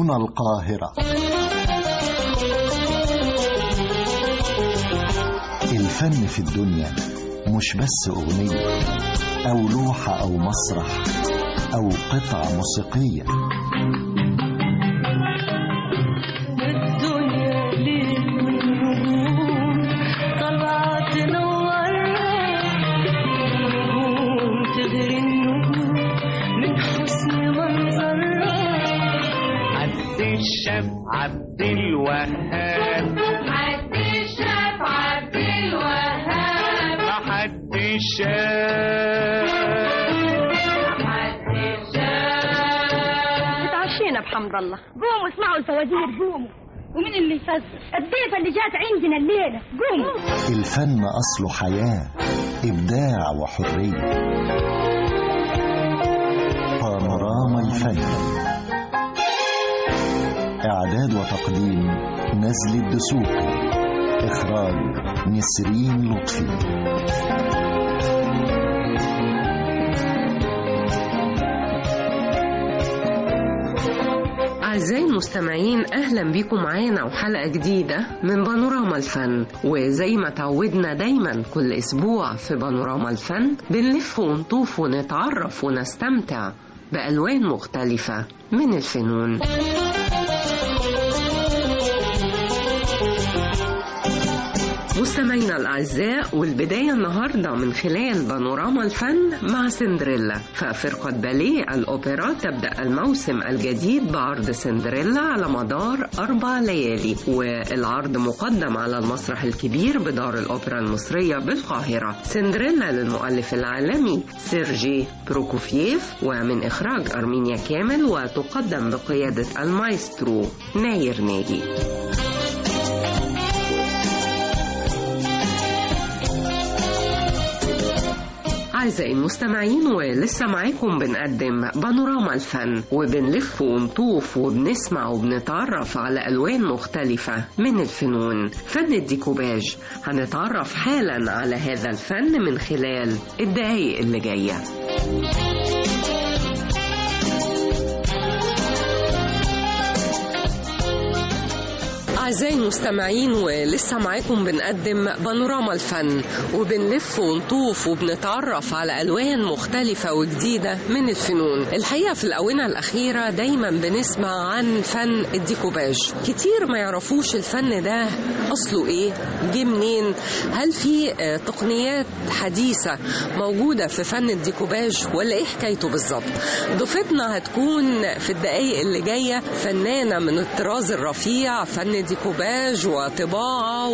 بانوراما القاهرة الفن في الدنيا مش بس أغنية أو لوحة أو مسرح أو قطعة موسيقية الدنيا ليل والنجوم طلعت تنورنا نجوم تغري النجوم من حسن منظرها عبد الشاب عبد الوهاب عبد الشاف عبد الوهاب عبد الشاب عبد الشاف اتعشينا بحمد الله قوموا اسمعوا الفوازير قوموا ومين اللي يفزر الضيفة اللي جات عندنا الليلة قوموا الفن أصله حياة إبداع وحرية بانوراما الفن إعداد وتقديم نزل الدسوقي إخراج نسرين لطفي أعزائي المستمعين أهلا بيكم معانا وحلقة جديدة من بانوراما الفن وزي ما تعودنا دايما كل أسبوع في بانوراما الفن بنلف ونطوف ونتعرف ونستمتع بألوان مختلفة من الفنون مستمعينا الأعزاء والبداية النهاردة من خلال بانوراما الفن مع سندريلا ففرقة باليه الأوبرا تبدأ الموسم الجديد بعرض سندريلا على مدار أربع ليالي والعرض مقدم على المسرح الكبير بدار الأوبرا المصرية بالقاهرة سندريلا للمؤلف العالمي سيرجي بروكوفييف ومن إخراج أرمينيا كامل وتقدم بقيادة المايسترو ناير ناجي أعزائي المستمعين ولسه معاكم بنقدم بانوراما الفن وبنلف ونطوف وبنسمع وبنتعرف على ألوان مختلفة من الفنون فن الديكوباج هنتعرف حالا على هذا الفن من خلال الدقايق اللي جايه أعزائي المستمعين ولسه معاكم بنقدم بانوراما الفن وبنلف ونطوف وبنتعرف على ألوان مختلفة وجديدة من الفنون الحقيقة في الآونة الأخيرة دايما بنسمع عن فن الديكوباج كتير ما يعرفوش الفن ده أصله إيه جه منين هل في آه، تقنيات حديثة موجودة في فن الديكوباج ولا إيه حكايته بالظبط ضيفتنا هتكون في الدقايق اللي جاية فنانة من الطراز الرفيع فن ديكوباج وطباعة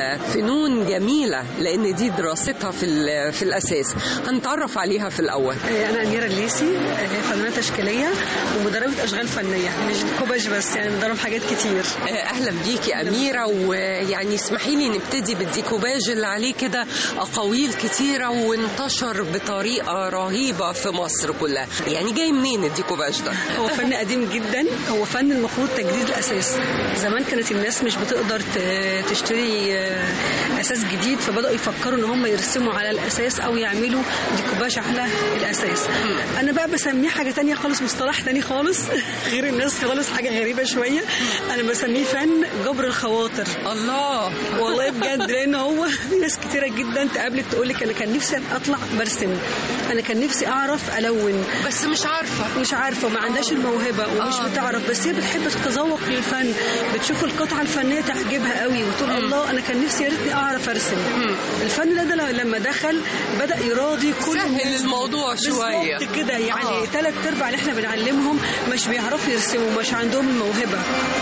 وفنون جميلة لأن دي دراستها في, ال- في الأساس هنتعرف عليها في الأول أنا أميرة الليسي فنانة تشكيلية ومدربة أشغال فنية مش كوباج بس يعني مدرب حاجات كتير أهلا بيكي أميرة ويعني اسمحي لي نبتدي بالديكوباج اللي عليه كده أقاويل كتيرة وانتشر بطريقة رهيبة في مصر كلها يعني جاي منين الديكوباج ده؟ هو فن قديم جدا هو فن المفروض تجديد الأساس زمان كانت الناس مش بتقدر ت- تشتري آه، أساس جديد فبدأوا يفكروا إن هم يرسموا على الأساس أو يعملوا ديكوباج على الأساس أنا بقى بسميه حاجة تانية خالص مصطلح تاني خالص غير الناس خالص حاجة غريبة شوية أنا بسميه فن جبر الخواطر الله والله بجد لان هو في ناس كتيره جدا تقابلك تقول لك انا كان نفسي اطلع برسم انا كان نفسي اعرف الون بس مش عارفة مش عارفه ما عندهاش الموهبه ومش آه. بتعرف بس هي بتحب تتذوق للفن بتشوف القطعه الفنيه تعجبها قوي وتقول الله انا كان نفسي يا ريتني اعرف ارسم الفن ده, ده لما دخل بدا يراضي كل سهل الناس. الموضوع شوية بالظبط كده يعني آه. ثلاث ارباع اللي احنا بنعلمهم مش بيعرفوا يرسموا مش عندهم الموهبه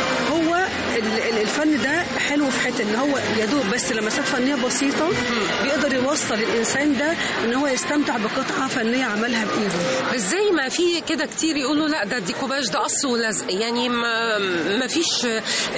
هو ال- ال- الفن ده حلو في حته ان هو يا دوب بس لمسات فنيه بسيطه بيقدر يوصل الانسان ده ان هو يستمتع بقطعه فنيه عملها بايده بس زي ما في كده كتير يقولوا لا ده الديكوباج ده قص ولزق يعني ما ما فيش ال-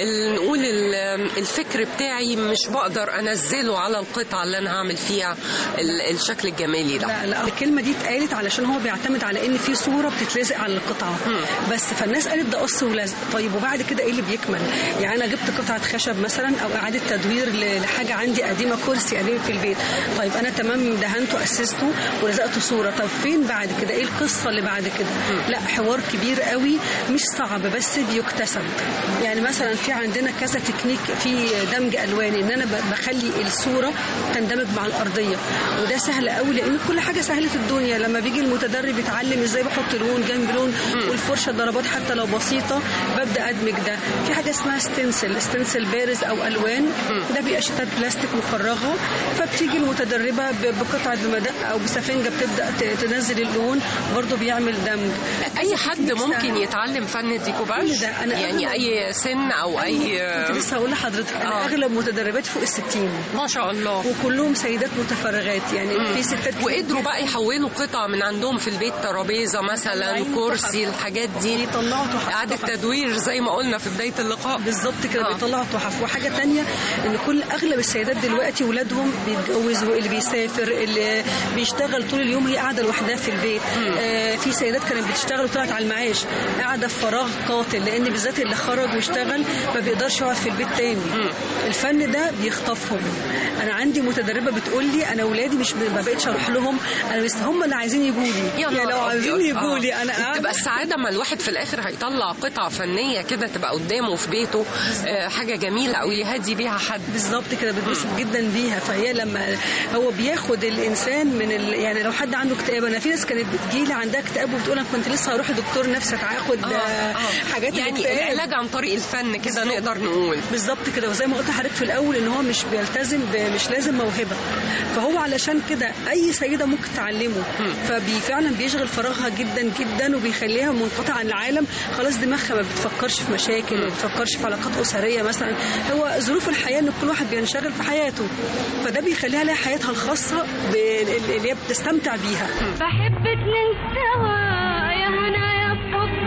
نقول ال- الفكر بتاعي مش بقدر انزله على القطعه اللي انا هعمل فيها ال- الشكل الجمالي ده لا لا الكلمه دي اتقالت علشان هو بيعتمد على ان في صوره بتتلزق على القطعه بس فالناس قالت ده قص ولزق طيب وبعد كده ايه اللي بيكمل يعني انا جبت قطعه خشب مثلا او اعاده تدوير ل- لحاجه عندي قديمه كرسي قديم في البيت طيب انا تمام دهنته اسسته ولزقته صوره طب فين بعد كده ايه القصه اللي بعد كده لا حوار كبير قوي مش صعب بس بيكتسب يعني مثلا في عندنا كذا تكنيك في دمج الوان ان انا ب- بخلي الصوره تندمج مع الارضيه وده سهل قوي لان كل حاجه سهله في الدنيا لما بيجي المتدرب يتعلم ازاي بحط لون جنب لون والفرشه ضربات حتى لو بسيطه ببدا ادمج ده في حاجه اسمها ستنسل ستنسل بارز او الوان ده بيبقى شتات بلاستيك مفرغه فبتيجي المتدربه ب- بقطعه بمدق او بسفنجه بتبدا ت- تنزل اللون برضه بيعمل دمج اي حد تكنيك ممكن سهل. يتعلم فن الديكوباج كل ده أنا يعني أغلب- اي سن او اي كنت لسه هقول لحضرتك انا آه. اغلب متدرباتي فوق الستين ما شاء الله وكلهم سيدات متفرغات يعني في ستات كتير وقدروا بقى يحولوا قطع من عندهم في البيت ترابيزه مثلا طالعين كرسي تحف. الحاجات دي يطلعوا تحف اعاده تحف. تدوير زي ما قلنا في بدايه اللقاء بالظبط كده آه. بيطلعوا تحف وحاجه تانية ان كل اغلب السيدات دلوقتي ولادهم بيتجوزوا اللي بيسافر اللي بيشتغل طول اليوم هي قاعده لوحدها في البيت آه في سيدات كانت بتشتغل وطلعت على المعاش قاعده في فراغ قاتل لان بالذات اللي خرج واشتغل ما بيقدرش يقعد في البيت تاني الفن ده بيخطفهم انا عندي متدربه بتقول لي انا اولادي مش ما بقتش اروح لهم انا بس هم اللي عايزين يجوا لي يا يعني نهار لو عايزين أبيض. يجوا آه. لي انا تبقى قاعده السعادة ما الواحد في الآخر هيطلع قطعة فنية كده تبقى قدامه في بيته آه، حاجة جميلة أو يهدي بيها حد بالظبط كده بتبسط جدا بيها فهي لما هو بياخد الانسان من ال... يعني لو حد عنده اكتئاب انا في ناس كانت بتجيلي عندها اكتئاب وبتقول انا كنت لسه هروح لدكتور نفسي هاخد آه حاجات يعني الاكتئاب. العلاج عن طريق الفن كده نقدر نقول بالظبط كده وزي ما قلت لحضرتك في الاول ان هو مش بيلتزم ب... مش لازم موهبه فهو علشان كده اي سيده ممكن تعلمه ففعلا بيشغل فراغها جدا جدا وبيخليها منقطعه عن العالم خلاص دماغها ما بتفكرش في مشاكل ما بتفكرش في علاقات اسريه مثلا هو ظروف الحياه ان كل واحد بينشغل في حياته فده بيخليها لها حياتها الخاصه ب- اللي هي بتستمتع بيها بحب اتنين سوا يا هنا يا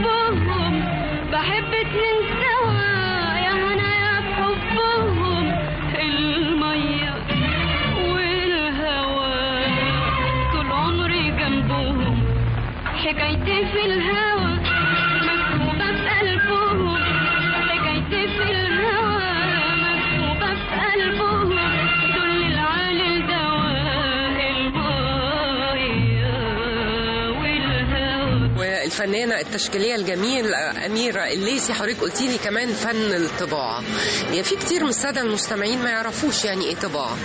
بحبهم بحب اتنين سوا يا هنا يا بحبهم المية والهوا طول عمري جنبهم حكايتي في الهوا مكتوبة في قلبهم حكايتي في الهوا مكتوبة في قلبهم دول العالي الدواء المية والهوا والفنانة التشكيلية الجميل آه، أميرة الليسي حضرتك قلتي لي كمان فن الطباعة يعني في كتير من السادة المستمعين ما يعرفوش يعني إيه طباعة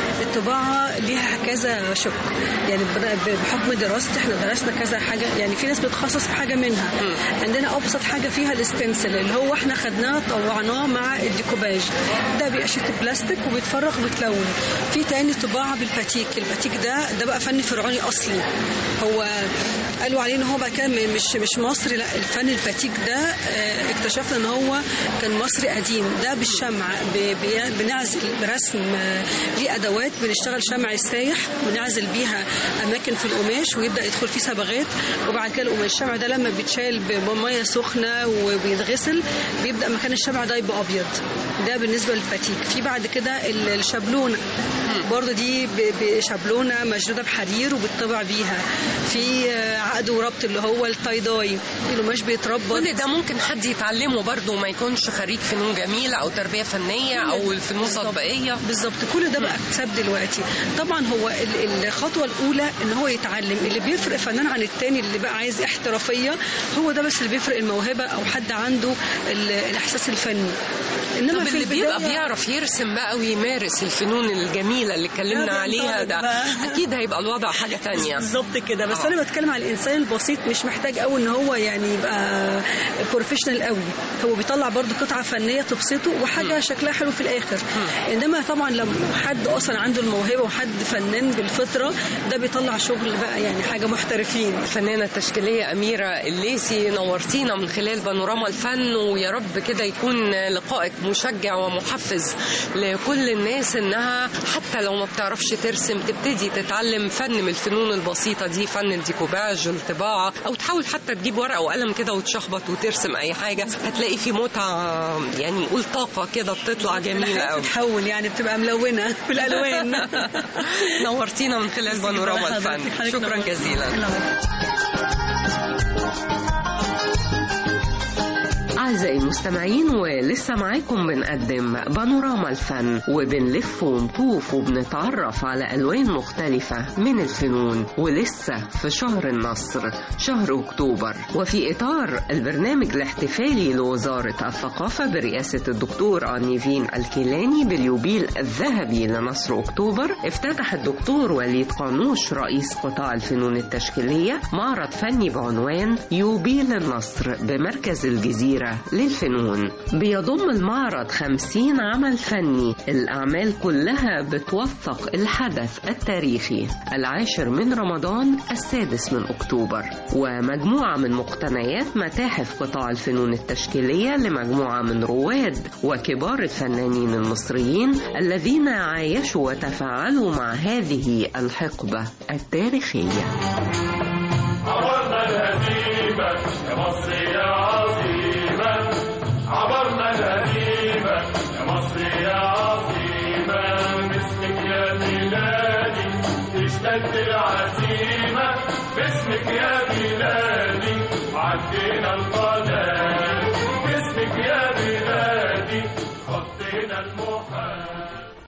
الطباعة ليها كذا شق يعني ب- بحكم دراستي احنا درسنا كذا حاجة يعني في ناس بتتخصص في حاجة منها عندنا أبسط حاجة فيها الاستنسل اللي هو احنا خدناه طوعناه مع الديكوباج ده بيبقى شيت بلاستيك وبيتفرغ وبيتلون في تاني طباعة بالباتيك الباتيك ده ده بقى فن فرعوني أصلي هو قالوا عليه ان هو بقى كان مش مش مصري لا الفن الباتيك ده اه، اكتشفنا ان هو كان مصري قديم ده بالشمع ب- بي- بنعزل برسم اه، ليه ادوات بنشتغل شمع السايح بنعزل بيها اماكن في القماش ويبدا يدخل فيه صبغات وبعد كده القماش الشمع ده لما بيتشال بميه سخنه وبيتغسل بيبدا مكان الشمع ده يبقى ابيض ده بالنسبه للباتيك في بعد كده ال- الشابلونه برضه دي ب- بشابلونه مشدوده بحرير وبتطبع بيها في آه، عقد وربط اللي هو التاي داي القماش بيتربط كل ده ممكن حد يتعلمه برضه وما يكونش خريج فنون جميلة أو تربية فنية أو الفنون التطبيقية بالظبط كل ده بقى اكتساب دلوقتي طبعا هو ال- الخطوه الاولى ان هو يتعلم اللي بيفرق فنان عن التاني اللي بقى عايز احترافيه هو ده بس اللي بيفرق الموهبه او حد عنده ال- الاحساس الفني انما طب في اللي بيبقى البدايه بيعرف يرسم بقى ويمارس الفنون الجميلة اللي اتكلمنا ده عليها ده بقى. أكيد هيبقى الوضع حاجة تانية بالظبط كده بس آه. انا بتكلم على الانسان البسيط مش محتاج قوي ان هو يعني يبقى بروفيشنال قوي هو بيطلع برضو قطعه فنيه تبسطه وحاجه شكلها حلو في الاخر انما طبعا لما حد اصلا عنده الموهبه وحد فنان بالفطره ده بيطلع شغل بقى يعني حاجه محترفين الفنانة التشكيلية أميرة الليسي نورتينا من خلال بانوراما الفن ويا رب كده يكون لقائك مشجع ومحفز لكل الناس إنها حتى لو ما بتعرفش ترسم تبتدي تتعلم فن من الفنون البسيطة دي فن الديكوباج الطباعة أو تحاول حتى تجيب ورقه وقلم كده وتشخبط وترسم اي حاجه هتلاقي في متعه يعني نقول طاقه كده بتطلع جميله قوي بتتحول يعني بتبقى ملونه بالالوان نورتينا من خلال بانوراما الفن شكرا جزيلا أعزائي المستمعين ولسه معاكم بنقدم بانوراما الفن وبنلف ونطوف وبنتعرف على ألوان مختلفة من الفنون ولسه في شهر النصر شهر أكتوبر وفي إطار البرنامج الاحتفالي لوزارة الثقافة برئاسة الدكتور أنيفين الكيلاني باليوبيل الذهبي لنصر أكتوبر افتتح الدكتور وليد قانوش رئيس قطاع الفنون التشكيلية معرض فني بعنوان يوبيل النصر بمركز الجزيرة للفنون بيضم المعرض خمسين عمل فني الأعمال كلها بتوثق الحدث التاريخي العاشر من رمضان السادس من أكتوبر ومجموعة من مقتنيات متاحف قطاع الفنون التشكيلية لمجموعة من رواد وكبار الفنانين المصريين الذين عايشوا وتفاعلوا مع هذه الحقبة التاريخية عبرنا الهزيمة يا مصر يا عظيمة عبرنا الهزيمة يا مصر يا عظيمة باسمك يا بلادي اشتد العزيمة باسمك يا بلادي عدينا القناة باسمك يا بلادي خطينا المحال